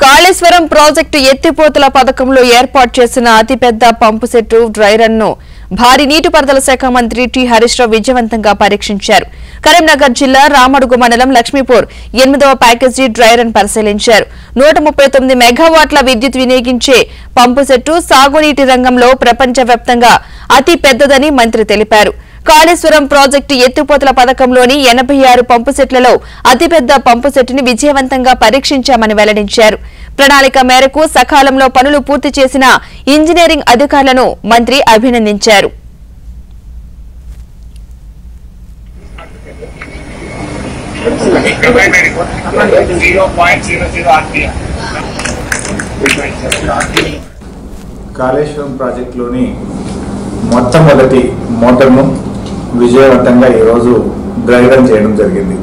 Kaleshwaram project ఎత్తిపోతల పథకంలో ఏర్పాటు చేసిన అతిపెద్ద పంపు సెట్టు డ్రై రన్ ను భారీ నీటిపారుదల శాఖ మంత్రి టి హరీష్ రావు విజయవంతంగా పరీక్షించారు కరీంనగర్ జిల్లా రామడుగు మండలం లక్ష్మీపూర్ ఎనిమిదవ ప్యాకేజీ డ్రై రన్ పరిశీలించారు నూట ముప్పై తొమ్మిది మెగావాట్ల విద్యుత్ వినియోగించే పంపు సెట్టు సాగునీటి రంగంలో ప్రపంచవ్యాప్తంగా అతి పెద్దదని మంత్రి తెలిపారు కాళేశ్వరం ప్రాజెక్టు ఎత్తిపోతల పథకంలోని ఎనభై ఆరు పంపు సెట్లలో అతిపెద్ద పంపు సెట్టుని విజయవంతంగా పరీక్షించామని వెల్లడించారు ప్రణాళిక మేరకు సకాలంలో పనులు పూర్తి చేసిన ఇంజనీరింగ్ అధికారులను మంత్రి అభినందించారు zero point zero zero RPM Kaleshwaram ప్రాజెక్టులోని మొట్టమొదటి మోటార్ను విజయవంతంగా ఈరోజు డ్రై రన్ చేయడం జరిగింది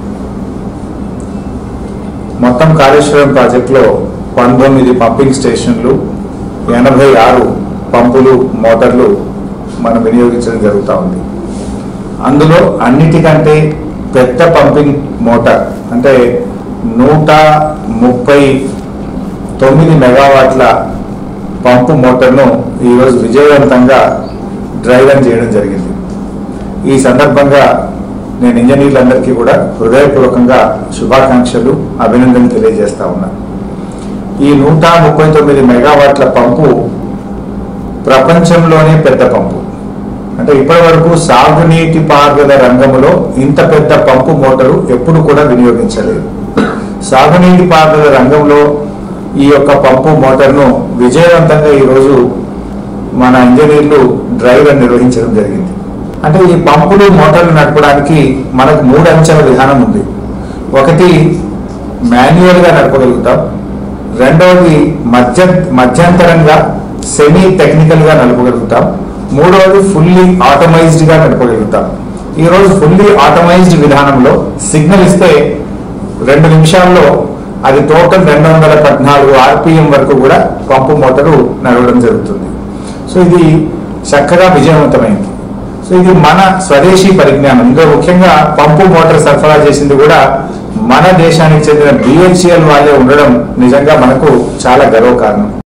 మొత్తం కాళేశ్వరం ప్రాజెక్టులో పంతొమ్మిది పంపింగ్ స్టేషన్లు ఎనభై ఆరు పంపులు మోటార్లు మనం వినియోగించడం జరుగుతూ ఉంది అందులో అన్నిటికంటే పెద్ద పంపింగ్ మోటార్ అంటే నూట ముప్పై తొమ్మిది మెగావాట్ల పంపు మోటార్ను ఈరోజు విజయవంతంగా డ్రై రన్ చేయడం జరిగింది ఈ సందర్భంగా నేను ఇంజనీర్లందరికీ కూడా హృదయపూర్వకంగా శుభాకాంక్షలు అభినందనలు తెలియజేస్తా ఉన్నాను ఈ నూట ముప్పై తొమ్మిది మెగావాట్ల పంపు ప్రపంచంలోనే పెద్ద పంపు అంటే ఇప్పటి వరకు సాగునీటి పారుదల రంగంలో ఇంత పెద్ద పంపు మోటారు ఎప్పుడు కూడా వినియోగించలేదు సాగునీటి పారుదల రంగంలో ఈ యొక్క పంపు మోటార్ను విజయవంతంగా ఈరోజు మన ఇంజనీర్లు డ్రైవర్ నిర్వహించడం జరిగింది అంటే ఈ పంపులు మోటార్లు నడపడానికి మనకు మూడు అంచెల విధానం ఉంది ఒకటి మాన్యువల్గా నడపగలుగుతాం రెండవది మధ్య మధ్యంతరంగా సెమీ టెక్నికల్గా నడపగలుగుతాం మూడవది ఫుల్లీ ఆటోమైజ్డ్గా నడపగలుగుతాం ఈరోజు ఫుల్లీ ఆటోమైజ్డ్ విధానంలో సిగ్నల్ ఇస్తే రెండు నిమిషాల్లో అది టోటల్ రెండు వందల పద్నాలుగు ఆర్పిఎం వరకు కూడా పంపు మోటారు నడవడం జరుగుతుంది సో ఇది చక్కగా విజయవంతమైంది సో ఇది మన స్వదేశీ పరిజ్ఞానం ఇందులో ముఖ్యంగా పంపు మోటార్ సరఫరా చేసింది కూడా మన దేశానికి చెందిన బిహెచ్ఎల్ వాళ్ళే ఉండడం నిజంగా మనకు చాలా గర్వకారణం